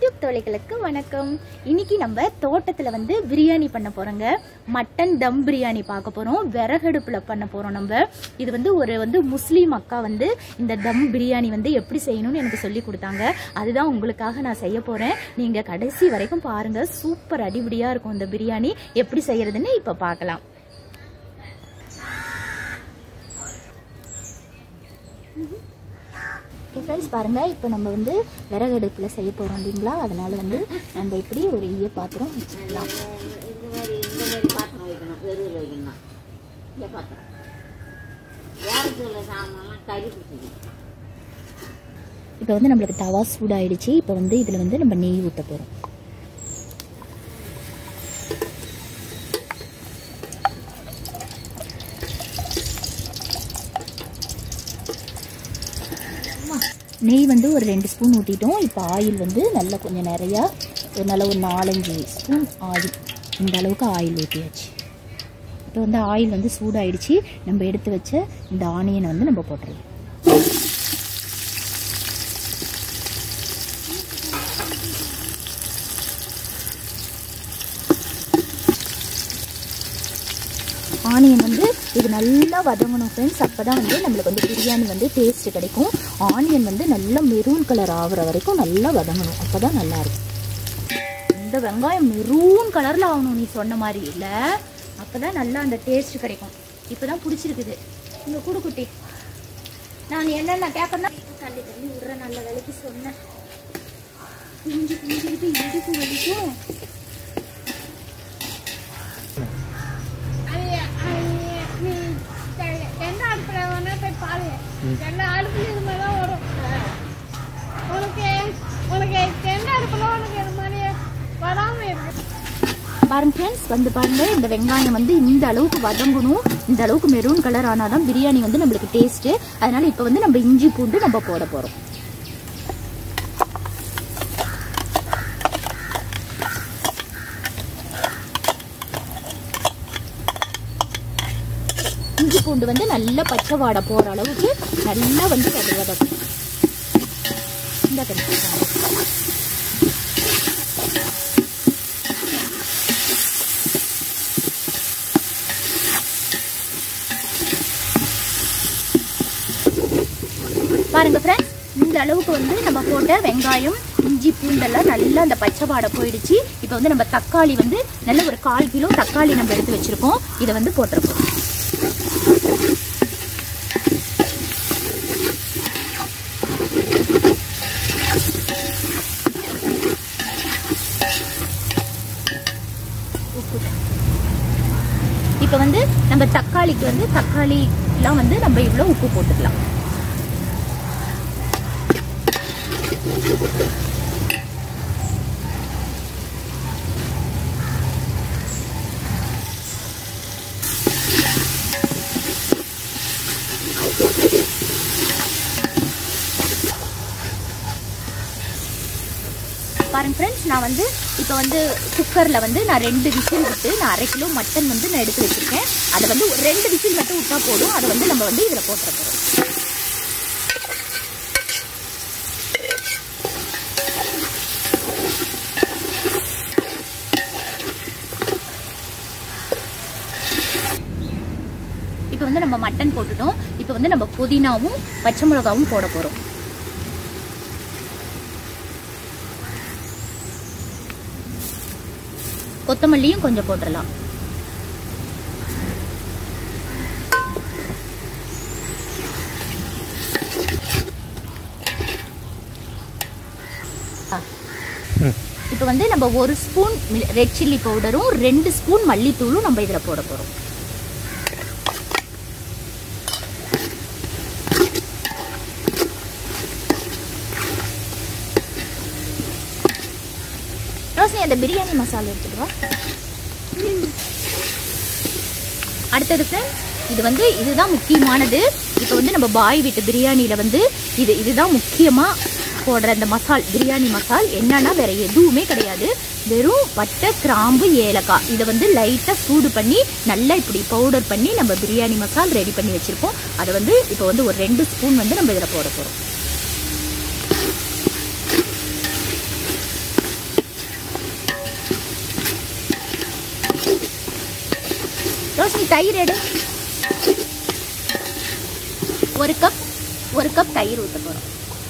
YouTube தோழிகளுக்கு வணக்கம் இன்னைக்கு நம்ம தோட்டத்துல வந்து பிரியாணி பண்ண போறோங்க மட்டன் தம் பிரியாணி பார்க்க போறோம் விறகடுப்புல பண்ண போறோம் நம்ம இது வந்து ஒரு வந்து முஸ்லீம் அக்கா வந்து இந்த தம் பிரியாணி வந்து எப்படி செய்யணும்னு எனக்கு சொல்லி கொடுத்தாங்க அதுதான் உங்களுக்காக நான் செய்ய போறேன் நீங்க கடைசி வரைக்கும் பாருங்க சூப்பர் அடிபடியா இருக்கும் இந்த பிரியாணி எப்படி செய்யறதுன்னு இப்ப பார்க்கலாம் ஃப்ரெண்ட்ஸ் பாருங்கள் இப்போ நம்ம வந்து விறகு அடுப்பில் செய்ய போகிறோம் இல்லைங்களா அதனால் வந்து நம்ம இப்படி ஒரு ஈய பாத்திரம் வச்சுக்கலாம் இந்த மாதிரி இந்த மாதிரி பாத்திரம் வைக்கணும் வெறுவில் வைக்கணும் இந்த பாத்திரம் யாருக்கு உள்ள சாமான்லாம் கறி பிடிச்சிக்கணும் இப்போ வந்து நம்மளுக்கு தவா சூடாயிடுச்சு இப்போ வந்து இதில் வந்து நம்ம நெய் ஊற்ற போகிறோம் நெய் வந்து ஒரு ரெண்டு ஸ்பூன் ஊற்றிட்டோம் இப்போ ஆயில் வந்து நல்லா கொஞ்சம் நிறையா ஒரு நல்ல ஒரு நாலஞ்சு ஸ்பூன் ஆயில் இந்த அளவுக்கு ஆயில் ஊற்றியாச்சு இப்போ வந்து ஆயில் வந்து சூடாயிடுச்சு நம்ம எடுத்து வச்ச இந்த ஆனியனை வந்து நம்ம போட்டுருவோம் ஆனியன் வந்து இது நல்லா வதங்கணும் ஃப்ரெண்ட்ஸ் அப்போ தான் வந்து நம்மளுக்கு வந்து பிரியாணி வந்து டேஸ்ட் கிடைக்கும் ஆனியன் வந்து நல்லா மெரூன் கலர் ஆகுற வரைக்கும் நல்லா வதங்கணும் அப்போ தான் நல்லாயிருக்கும் இந்த வெங்காயம் மெரூன் கலரில் ஆகணும் நீ சொன்ன மாதிரி இல்லை அப்போ தான் நல்லா அந்த டேஸ்ட் கிடைக்கும் இப்போ தான் பிடிச்சிருக்குது இந்த குடுக்குட்டி நான் என்னென்ன கேட்கறேன்னா தள்ளி தள்ளி விடுற நல்ல வேலைக்கு சொன்னேன் குஞ்சு குஞ்சுக்கிட்டு இடுப்பு வலிக்கும் எந்த அடுப்புல வேணா போய் பாரு எல்லா அடுப்புல இது மாதிரி தான் வரும் உனக்கு உனக்கு எந்த அடுப்புல உனக்கு இது மாதிரி வராம இருக்கு பாருங்க ஃப்ரெண்ட்ஸ் வந்து பாருங்க இந்த வெங்காயம் வந்து இந்த அளவுக்கு வதங்கணும் இந்த அளவுக்கு மெரூன் கலர் ஆனாதான் பிரியாணி வந்து நம்மளுக்கு டேஸ்ட் அதனால இப்போ வந்து நம்ம இஞ்சி பூண்டு நம்ம போட போறோம் இஞ்சி பூண்டு வந்து நல்ல பச்சை வாடை போற அளவுக்கு நல்லா வந்து அது வதக்கும் இந்த கணக்கு பாருங்க ஃப்ரெண்ட்ஸ் இந்த அளவுக்கு வந்து நம்ம போட்ட வெங்காயம் இஞ்சி பூண்டெல்லாம் நல்லா அந்த பச்சை வாடை போயிடுச்சு இப்போ வந்து நம்ம தக்காளி வந்து நல்ல ஒரு கால் கிலோ தக்காளி நம்ம எடுத்து வச்சிருக்கோம் இதை வந்து போட்டிருக்கோம் இப்போ வந்து நம்ம தக்காளிக்கு வந்து தக்காளிலாம் வந்து நம்ம இவ்வளோ உப்பு போட்டுக்கலாம் பாருங்க ஃப்ரெண்ட்ஸ் நான் வந்து இப்போ வந்து குக்கரில் வந்து நான் ரெண்டு விசில் விட்டு நான் அரை கிலோ மட்டன் வந்து நான் எடுத்து வச்சுருக்கேன் அதை வந்து ஒரு ரெண்டு விசில் மட்டும் விட்டா போதும் அதை வந்து நம்ம வந்து இதில் போட்டுற போகிறோம் இப்போ வந்து நம்ம மட்டன் போட்டுட்டோம் இப்போ வந்து நம்ம புதினாவும் பச்சை மிளகாவும் போட போகிறோம் கொத்தமல்லியும் கொஞ்சம் போட்டுடலாம் இப்போ வந்து நம்ம ஒரு ஸ்பூன் ரெட் சில்லி பவுடரும் ரெண்டு ஸ்பூன் மல்லித்தூளும் நம்ம இதில் போட போகிறோம் ரோசினி அந்த பிரியாணி மசாலா எடுத்துட்டு வா அடுத்தது friends, இது வந்து இதுதான் முக்கியமானது இப்போ வந்து நம்ம பாய் வீட்டு பிரியாணியில் வந்து இது இதுதான் முக்கியமாக போடுற அந்த மசால் பிரியாணி மசால் என்னன்னா வேற எதுவுமே கிடையாது வெறும் பட்டை கிராம்பு ஏலக்காய் இதை வந்து லைட்டாக சூடு பண்ணி நல்லா இப்படி பவுடர் பண்ணி நம்ம பிரியாணி மசால் ரெடி பண்ணி வச்சுருப்போம் அதை வந்து இப்போ வந்து ஒரு ரெண்டு ஸ்பூன் வந்து நம்ம இதில் போட போகிறோம் தயிர் எடு ஒரு கப் ஒரு கப் தயிர் ஊற்ற போகிறோம்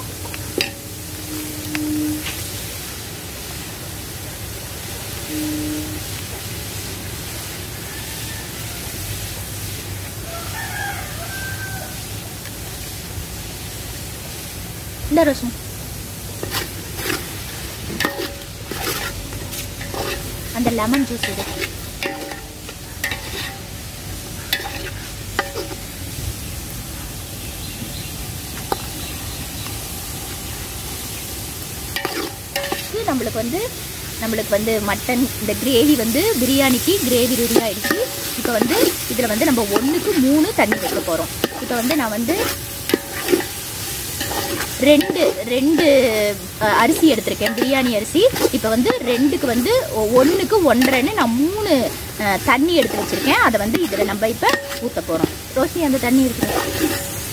இந்த ரோஷன் அந்த லெமன் ஜூஸ் எடு இது நம்மளுக்கு வந்து நம்மளுக்கு வந்து மட்டன் இந்த கிரேவி வந்து பிரியாணிக்கு கிரேவி ரெடி ஆயிடுச்சு இப்போ வந்து இதில் வந்து நம்ம ஒன்றுக்கு மூணு தண்ணி வைக்க போகிறோம் இப்போ வந்து நான் வந்து ரெண்டு ரெண்டு அஹ், அரிசி எடுத்திருக்கேன் பிரியாணி அரிசி இப்போ வந்து ரெண்டுக்கு வந்து ஒ- ஒண்ணுக்கு ஒன்றரைன்னு நான் மூணு அஹ், தண்ணி எடுத்து வச்சிருக்கேன் அதை வந்து இதில் நம்ம இப்போ ஊற்ற போகிறோம் ரோஷினி அந்த தண்ணி இருக்குது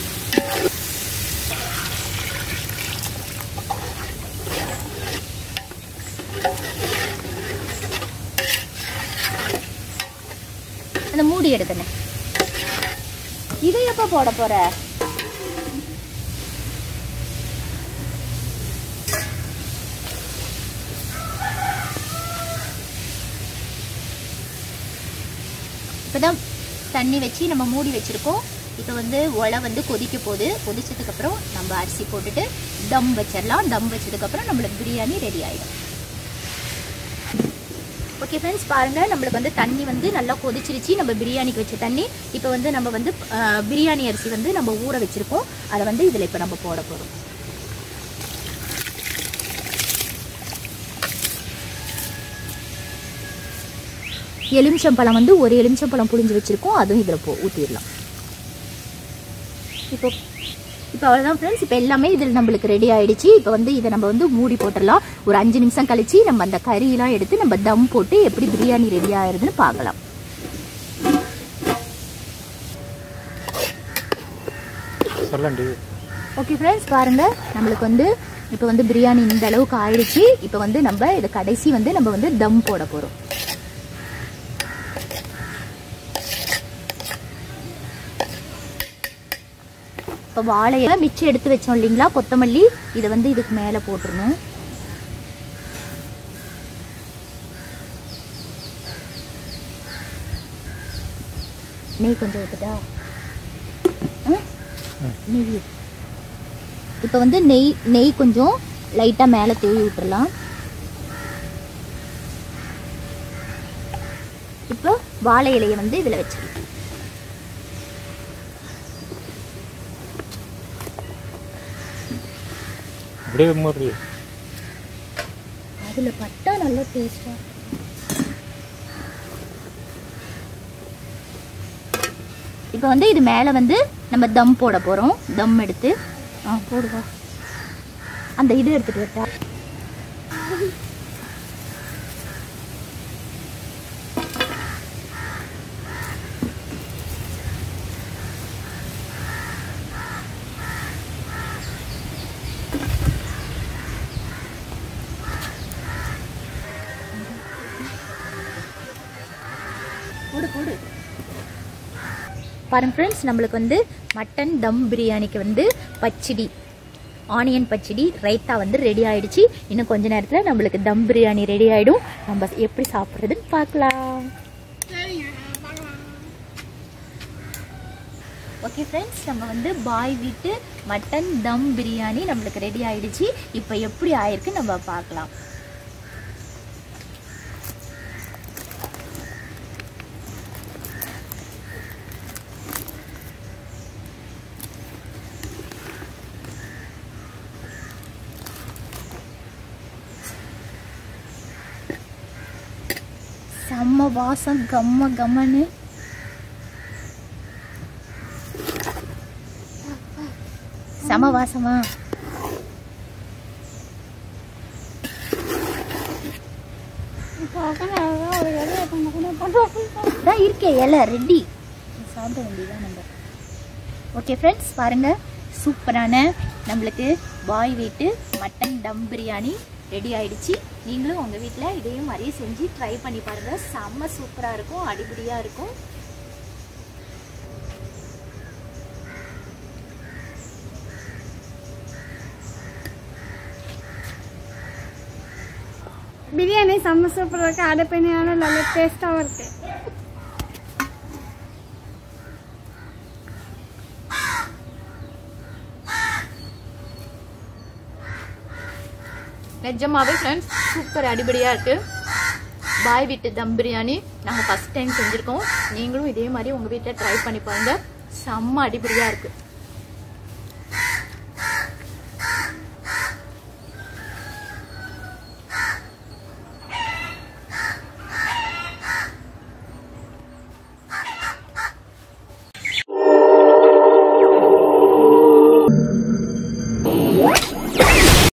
அந்த மூடி எடுக்கணே இதை எப்போ போட போற இப்போதான் தண்ணி வச்சு நம்ம மூடி வச்சிருக்கோம் இப்போ வந்து ஒலை வந்து கொதிக்க போகுது கொதிச்சதுக்கப்புறம் நம்ம அரிசி போட்டுட்டு தம் வச்சிடலாம் தம் வச்சதுக்கப்புறம் நம்மளுக்கு பிரியாணி ரெடி ஆகிடும் ஓகே ஃப்ரெண்ட்ஸ் பாருங்கள் நம்மளுக்கு வந்து தண்ணி வந்து நல்லா கொதிச்சிருச்சு நம்ம பிரியாணிக்கு வச்ச தண்ணி இப்போ வந்து நம்ம வந்து அஹ், பிரியாணி அரிசி வந்து நம்ம ஊற வச்சுருக்கோம் அதை வந்து இதில் இப்போ நம்ம போட போகிறோம் எலுமிச்சம்பழம் வந்து ஒரு எலுமிச்சம்பழம் புழிஞ்சு வச்சுருக்கோம் அதுவும் இதில் போ ஊற்றிடலாம் இப்போ இப்போ அவ்வளோதான் ஃப்ரெண்ட்ஸ் இப்போ எல்லாமே இதில் நம்மளுக்கு ரெடி ஆயிடுச்சு இப்போ வந்து இதை நம்ம வந்து மூடி போட்டுடலாம் ஒரு அஞ்சு நிமிஷம் கழிச்சு நம்ம அந்த கறியெல்லாம் எடுத்து நம்ம தம் போட்டு எப்படி பிரியாணி ரெடி ஆயிருதுன்னு பார்க்கலாம் சொல்லண்டி ஓகே ஃப்ரெண்ட்ஸ் பாருங்க நம்மளுக்கு வந்து இப்போ வந்து பிரியாணி இந்த அளவுக்கு ஆயிடுச்சு இப்போ வந்து நம்ம இதை கடைசி வந்து நம்ம வந்து தம் போட போகிறோம் இப்போ வாழையில மிச்சம் எடுத்து வச்சோம் இல்லைங்களா கொத்தமல்லி இதை வந்து இதுக்கு மேலே போட்டுருணும் நெய் கொஞ்சம் ஊற்றுட்டா நெய் இப்போ வந்து நெய் நெய் கொஞ்சம் லைட்டாக மேலே தூவி விட்டுறலாம் இப்போ வாழை இலையை வந்து இதில் வச்சிடலாம் அப்படியே மூடி அதில் பட்டா நல்லா டேஸ்டாக இப்போ வந்து இது மேலே வந்து நம்ம தம் போட போகிறோம் தம் எடுத்து ஆ போடுவா அந்த இது எடுத்துட்டு வரட்டா போடு போடு பாருங்க ஃப்ரெண்ட்ஸ் நம்மளுக்கு வந்து மட்டன் தம் பிரியாணிக்கு வந்து பச்சடி ஆனியன் பச்சடி ரைத்தா வந்து ரெடி ஆயிடுச்சு இன்னும் கொஞ்ச நேரத்தில் நம்மளுக்கு தம் பிரியாணி ரெடி ஆயிடும் நம்ம எப்படி சாப்பிட்றதுன்னு பார்க்கலாம் சரிங்க பார்க்கலாம் ஓகே ஃப்ரெண்ட்ஸ் நம்ம வந்து பாய் வீட்டு மட்டன் தம் பிரியாணி நம்மளுக்கு ரெடி ஆயிடுச்சு இப்போ எப்படி ஆயிருக்கு நம்ம பார்க்கலாம் செம்ம வாசம் கம்ம கம்மன்னு செம வாசமா பார்க்க ஒரு இலையை பண்ண கூட பண்ணுவோம் தான் இருக்கே இலை ரெடி சாப்பிட வேண்டியதான் நம்ம ஓகே ஃப்ரெண்ட்ஸ் பாருங்க சூப்பரான நம்மளுக்கு பாய் வீட்டு மட்டன் தம் பிரியாணி ரெடி ஆயிடுச்சு நீங்களும் உங்கள் வீட்டில் இதையும் மாதிரியே செஞ்சு ட்ரை பண்ணி பாருங்கள் செம்ம சூப்பராக இருக்கும் அடிபடியாக இருக்கும் பிரியாணி செம்ம சூப்பராக இருக்கு அடை பிரியாணி நல்ல டேஸ்டாகவும் இருக்கு நிஜமாவே ஃப்ரெண்ட்ஸ் சூப்பர் அடிபடியாக இருக்குது பாய் வீட்டு தம் பிரியாணி நாங்கள் ஃபஸ்ட் டைம் செஞ்சுருக்கோம் நீங்களும் இதே மாதிரி உங்கள் வீட்டில் ட்ரை பண்ணி பாருங்க செம்ம அடிபடியாக இருக்குது